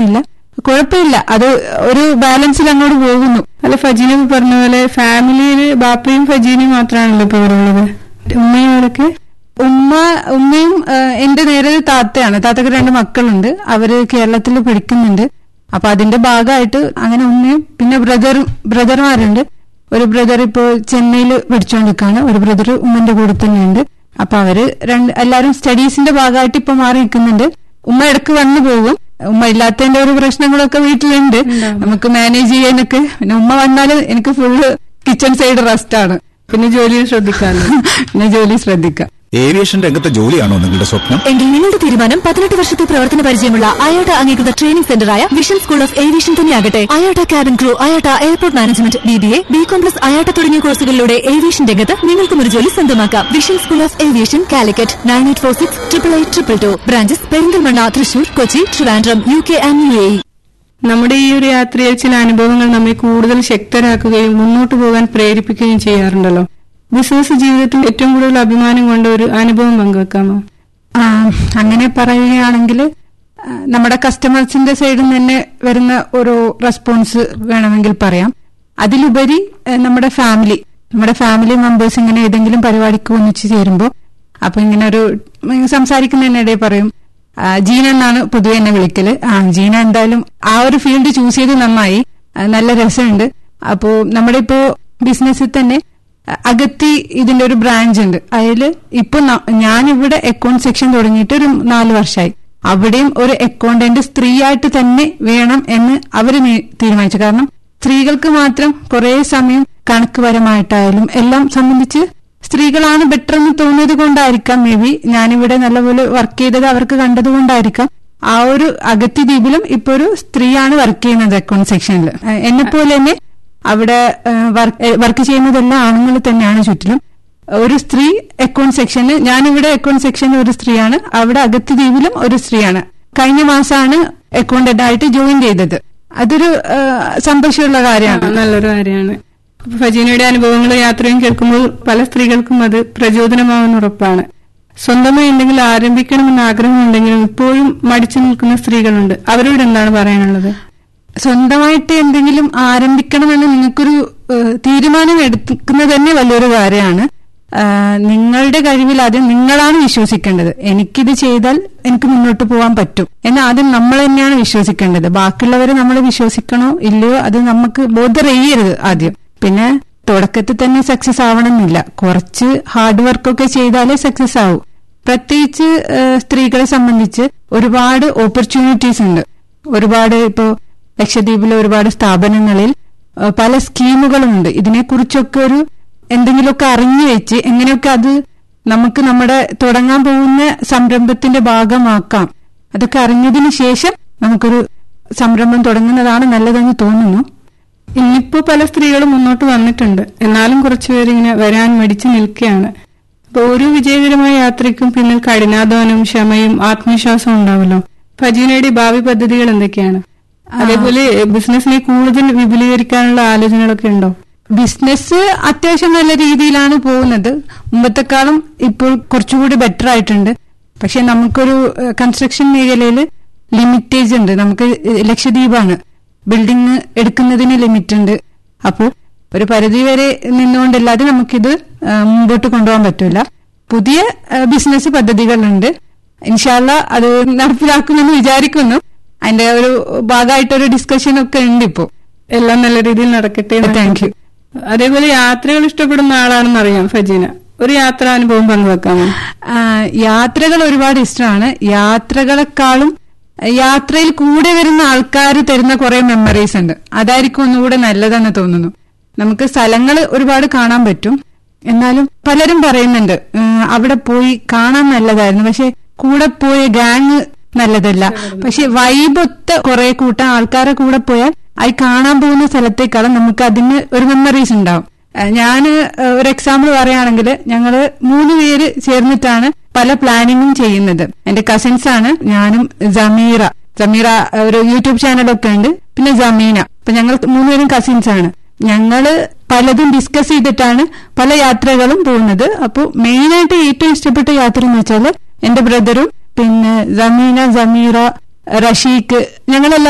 ഇല്ല കുഴപ്പമില്ല അത് ഒരു ബാലൻസിൽ അങ്ങോട്ട് പോകുന്നു അല്ല ഫജീന ഇപ്പൊ പറഞ്ഞ പോലെ ഫാമിലിയില് ബാപ്പയും ഫജീനയും മാത്രമാണല്ലോ ഇപ്പൊ ഇവിടെ ഉള്ളത് ഉമ്മയും അവരൊക്കെ ഉമ്മ ഉമ്മയും ആ, എന്റെ നേരെ ഒരു താത്തയാണ് താത്തക്ക് രണ്ട് മക്കളുണ്ട് അവര് കേരളത്തിൽ പഠിക്കുന്നുണ്ട് അപ്പൊ അതിന്റെ ഭാഗമായിട്ട് അങ്ങനെ ഉമ്മയും പിന്നെ ബ്രദറും ബ്രദർമാരുണ്ട് ഒരു ബ്രദർ ഇപ്പോ ചെന്നൈയിൽ പഠിച്ചുകൊണ്ടിരിക്കുകയാണ് ഒരു ബ്രദർ ഉമ്മന്റെ കൂടെ തന്നെയുണ്ട് അപ്പൊ അവര് രണ്ട് എല്ലാരും സ്റ്റഡീസിന്റെ ഭാഗമായിട്ട് ഇപ്പൊ മാറി നിൽക്കുന്നുണ്ട് ഉമ്മ ഇടക്ക് വന്നു പോകും ഉമ്മ ഇല്ലാത്തതിന്റെ ഒരു പ്രശ്നങ്ങളൊക്കെ വീട്ടിലുണ്ട് നമുക്ക് മാനേജ് ചെയ്യാനൊക്കെ പിന്നെ ഉമ്മ വന്നാല് എനിക്ക് ഫുള്ള് കിച്ചൺ സൈഡ് റെസ്റ്റ് ആണ് പിന്നെ ജോലിയിൽ ശ്രദ്ധിക്കാമല്ലോ പിന്നെ ജോലി ശ്രദ്ധിക്കാം ഏവിയേഷൻ രംഗത്തെ ജോലിയാണോ നിങ്ങളുടെ സ്വപ്നം എങ്കിൽ നിങ്ങളുടെ തീരുമാനം പതിനെട്ട് വർഷത്തെ പ്രവർത്തന പരിചയമുള്ള അയോട്ട അംഗീകൃത ട്രെയിനിംഗ് സെന്ററായ വിഷൻ സ്കൂൾ ഓഫ് ഏവിയേഷൻ തന്നെയാകട്ടെ IATA cabin crew IATA airport management B B A B com plus IATA തുടങ്ങിയ കോഴ്സുകളിലൂടെ ഏവിയേഷൻ രംഗത്ത് നിങ്ങൾക്കും ഒരു ജോലി സ്വന്തമാക്കാം vision school of aviation Calicut nine eight four six triple eight triple two branches Perinthalmanna Thrissur Kochi Trivandrum U K and U A നമ്മുടെ ഈ ഒരു യാത്രയിൽ ചില അനുഭവങ്ങൾ നമ്മെ കൂടുതൽ ശക്തരാക്കുകയും മുന്നോട്ട് പോകാൻ പ്രേരിപ്പിക്കുകയും ചെയ്യാറുണ്ടല്ലോ ബിസിനസ് ജീവിതത്തിൽ ഏറ്റവും കൂടുതൽ അഭിമാനം കൊണ്ട ഒരു അനുഭവം പങ്കുവെക്കാമോ ആ, അങ്ങനെ പറയുകയാണെങ്കിൽ ആ, നമ്മുടെ കസ്റ്റമേഴ്സിന്റെ സൈഡിൽ നിന്ന് തന്നെ വരുന്ന ഒരു റെസ്പോൺസ് വേണമെങ്കിൽ പറയാം അതിലുപരി ആ, നമ്മുടെ ഫാമിലി നമ്മുടെ ഫാമിലി മെമ്പേഴ്സ് ഇങ്ങനെ ഏതെങ്കിലും പരിപാടിക്ക് ഒന്നിച്ച് ചേരുമ്പോൾ അപ്പൊ ഇങ്ങനെ ഒരു ഉം, സംസാരിക്കുന്നതിനിടെ പറയും ആ, ജീന എന്നാണ് പൊതുവെ എന്നെ വിളിക്കല് ആ ജീന എന്തായാലും ആ ഒരു ഫീൽഡ് ചൂസ് ചെയ്ത് നന്നായി ആ, നല്ല രസമുണ്ട് അപ്പോ നമ്മുടെ ഇപ്പോ ബിസിനസ്സിൽ തന്നെ അ- അഗത്തി ഇതിന്റെ ഒരു ബ്രാഞ്ച് ഉണ്ട് അതില് ഇപ്പൊ ന- ഞാനിവിടെ അക്കൗണ്ട് സെക്ഷൻ തുടങ്ങിയിട്ട് ഒരു നാല് വർഷമായി അവിടെയും ഒരു അക്കൗണ്ടന്റ് സ്ത്രീയായിട്ട് തന്നെ വേണം എന്ന് അവര് നീ- തീരുമാനിച്ചു കാരണം സ്ത്രീകൾക്ക് മാത്രം കുറെ സമയം കണക്ക് പരമായിട്ടായാലും എല്ലാം സംബന്ധിച്ച് സ്ത്രീകളാണ് ബെറ്റർ എന്ന് തോന്നിയത് കൊണ്ടായിരിക്കാം മേ ബി ഞാനിവിടെ നല്ലപോലെ വർക്ക് ചെയ്തത് അവർക്ക് കണ്ടത് കൊണ്ടായിരിക്കാം ആ ഒരു അഗത്തി ദ്വീപിലും ഇപ്പൊ ഒരു സ്ത്രീയാണ് വർക്ക് ചെയ്യുന്നത് അക്കൗണ്ട് സെക്ഷനിൽ എന്നെ പോലെ തന്നെ അവിടെ വർക്ക് ചെയ്യുന്നതെല്ലാം ആണുങ്ങൾ തന്നെയാണ് ചുറ്റിലും ഒരു സ്ത്രീ അക്കൗണ്ട് സെക്ഷന് ഞാനിവിടെ അക്കൗണ്ട് സെക്ഷനിൽ ഒരു സ്ത്രീയാണ് അവിടെ അഗത്തി ദ്വീപിലും ഒരു സ്ത്രീയാണ് കഴിഞ്ഞ മാസമാണ് അക്കൗണ്ടന്റ് ആയിട്ട് ജോയിൻ ചെയ്തത് അതൊരു ആ, സന്തോഷമുള്ള കാര്യമാണ് നല്ലൊരു കാര്യമാണ് അപ്പൊ ഫജീനയുടെ അനുഭവങ്ങളും യാത്രയും കേൾക്കുമ്പോൾ പല സ്ത്രീകൾക്കും അത് പ്രചോദനമാവുന്ന ഉറപ്പാണ് സ്വന്തമായി എന്തെങ്കിലും ആരംഭിക്കണമെന്ന് ആഗ്രഹമുണ്ടെങ്കിലും ഇപ്പോഴും മടിച്ചു നിൽക്കുന്ന സ്ത്രീകളുണ്ട് അവരോട് എന്താണ് പറയാനുള്ളത് സ്വന്തമായിട്ട് എന്തെങ്കിലും ആരംഭിക്കണമെന്ന് നിങ്ങൾക്കൊരു ഏഹ്, തീരുമാനം എടുക്കുന്നത് തന്നെ വലിയൊരു കാര്യമാണ് ആഹ്, നിങ്ങളുടെ കഴിവിൽ ആദ്യം നിങ്ങളാണ് വിശ്വസിക്കേണ്ടത് എനിക്കിത് ചെയ്താൽ എനിക്ക് മുന്നോട്ട് പോകാൻ പറ്റും എന്ന് ആദ്യം നമ്മൾ തന്നെയാണ് വിശ്വസിക്കേണ്ടത് ബാക്കിയുള്ളവരെ നമ്മൾ വിശ്വസിക്കണോ ഇല്ലയോ അത് നമുക്ക് ബോധറിയരുത് ആദ്യം പിന്നെ തുടക്കത്തിൽ തന്നെ സക്സസ് ആവണമെന്നില്ല കുറച്ച് ഹാർഡ് വർക്കൊക്കെ ചെയ്താലേ സക്സസ് ആവൂ പ്രത്യേകിച്ച് ഏഹ്, സ്ത്രീകളെ സംബന്ധിച്ച് ഒരുപാട് ഓപ്പർച്യൂണിറ്റീസ് ഉണ്ട് ഒരുപാട് ഇപ്പോ ലക്ഷദ്വീപിലെ ഒരുപാട് സ്ഥാപനങ്ങളിൽ ഏഹ്, പല സ്കീമുകളുമുണ്ട് ഇതിനെക്കുറിച്ചൊക്കെ ഒരു എന്തെങ്കിലുമൊക്കെ അറിഞ്ഞു വെച്ച് എങ്ങനെയൊക്കെ അത് നമുക്ക് നമ്മുടെ തുടങ്ങാൻ പോകുന്ന സംരംഭത്തിന്റെ ഭാഗമാക്കാം അതൊക്കെ അറിഞ്ഞതിന് ശേഷം നമുക്കൊരു സംരംഭം തുടങ്ങുന്നതാണ് നല്ലതെന്ന് തോന്നുന്നു ഇന്നിപ്പോ പല സ്ത്രീകളും മുന്നോട്ട് വന്നിട്ടുണ്ട് എന്നാലും കുറച്ചുപേര് ഇങ്ങനെ വരാൻ മടിച്ചു നിൽക്കുകയാണ് അപ്പൊ ഓരോ വിജയകരമായ യാത്രയ്ക്കും പിന്നിൽ കഠിനാധ്വാനവും ക്ഷമയും ആത്മവിശ്വാസവും ഉണ്ടാവല്ലോ ഫജീനയുടെ ഭാവി പദ്ധതികൾ എന്തൊക്കെയാണ് അതേപോലെ ബിസിനസിനെ കൂടുതൽ വിപുലീകരിക്കാനുള്ള ആലോചനകളൊക്കെ ഉണ്ടോ ബിസിനസ് അത്യാവശ്യം നല്ല രീതിയിലാണ് പോകുന്നത് മുമ്പത്തെക്കാളും ഇപ്പോൾ കുറച്ചുകൂടി ബെറ്റർ ആയിട്ടുണ്ട് പക്ഷെ നമുക്കൊരു കൺസ്ട്രക്ഷൻ മേഖലയിൽ ലിമിറ്റേജ് ഉണ്ട് നമുക്ക് ലക്ഷദ്വീപാണ് ബിൽഡിംഗ് എടുക്കുന്നതിന് ലിമിറ്റ് ഉണ്ട് അപ്പോൾ ഒരു പരിധി വരെ നിന്നുകൊണ്ടല്ലാതെ നമുക്കിത് ആ, മുമ്പോട്ട് കൊണ്ടുപോകാൻ പറ്റില്ല പുതിയ ബിസിനസ് പദ്ധതികളുണ്ട് ഇൻഷാല്ല അത് നടപ്പിലാക്കുമെന്ന് വിചാരിക്കുന്നു അതിന്റെ ഒരു ഭാഗമായിട്ടൊരു ഡിസ്കഷൻ ഒക്കെ ഉണ്ട് ഇപ്പോ എല്ലാം നല്ല രീതിയിൽ നടക്കട്ടെ എന്ന് താങ്ക് യു അതേപോലെ യാത്രകൾ ഇഷ്ടപ്പെടുന്ന ആളാണെന്ന് അറിയാം ഫജീന ഒരു യാത്രാ അനുഭവം പങ്കുവെക്കാമോ ആ, യാത്രകൾ ഒരുപാട് ഇഷ്ടമാണ് യാത്രകളെക്കാളും യാത്രയിൽ കൂടെ വരുന്ന ആൾക്കാർ തരുന്ന കുറെ മെമ്മറീസ് ഉണ്ട് അതായിരിക്കും ഒന്നുകൂടെ നല്ലതെന്ന് തോന്നുന്നു നമുക്ക് സ്ഥലങ്ങൾ ഒരുപാട് കാണാൻ പറ്റും എന്നാലും പലരും പറയുന്നുണ്ട് ഉം, അവിടെ പോയി കാണാൻ നല്ലതായിരുന്നു പക്ഷെ കൂടെ പോയ ഗാങ് നല്ലതല്ല പക്ഷെ വൈബൊത്ത കുറെ കൂട്ടം ആൾക്കാരെ കൂടെ പോയാൽ അത് കാണാൻ പോകുന്ന സ്ഥലത്തേക്കാളും നമുക്ക് അതിന് ഒരു മെമ്മറീസ് ഉണ്ടാവും ഞാൻ ഒരു എക്സാമ്പിൾ പറയുകയാണെങ്കിൽ ഞങ്ങള് മൂന്ന് പേര് ചേർന്നിട്ടാണ് പല പ്ലാനിങ്ങും ചെയ്യുന്നത് എന്റെ കസിൻസ് ആണ് ഞാനും ജമീറ ജമീറ ഏഹ്, ഒരു യൂട്യൂബ് ചാനലൊക്കെ ഉണ്ട് പിന്നെ ജമീന അപ്പൊ ഞങ്ങൾ മൂന്നുപേരും കസിൻസ് ആണ് ഞങ്ങള് പലതും ഡിസ്കസ് ചെയ്തിട്ടാണ് പല യാത്രകളും പോകുന്നത് അപ്പോൾ മെയിനായിട്ട് ഏറ്റവും ഇഷ്ടപ്പെട്ട യാത്ര എന്ന് വെച്ചാൽ എന്റെ ബ്രദറും പിന്നെ ജമീന ജമീറ റഷീഖ് ഞങ്ങളെല്ലാം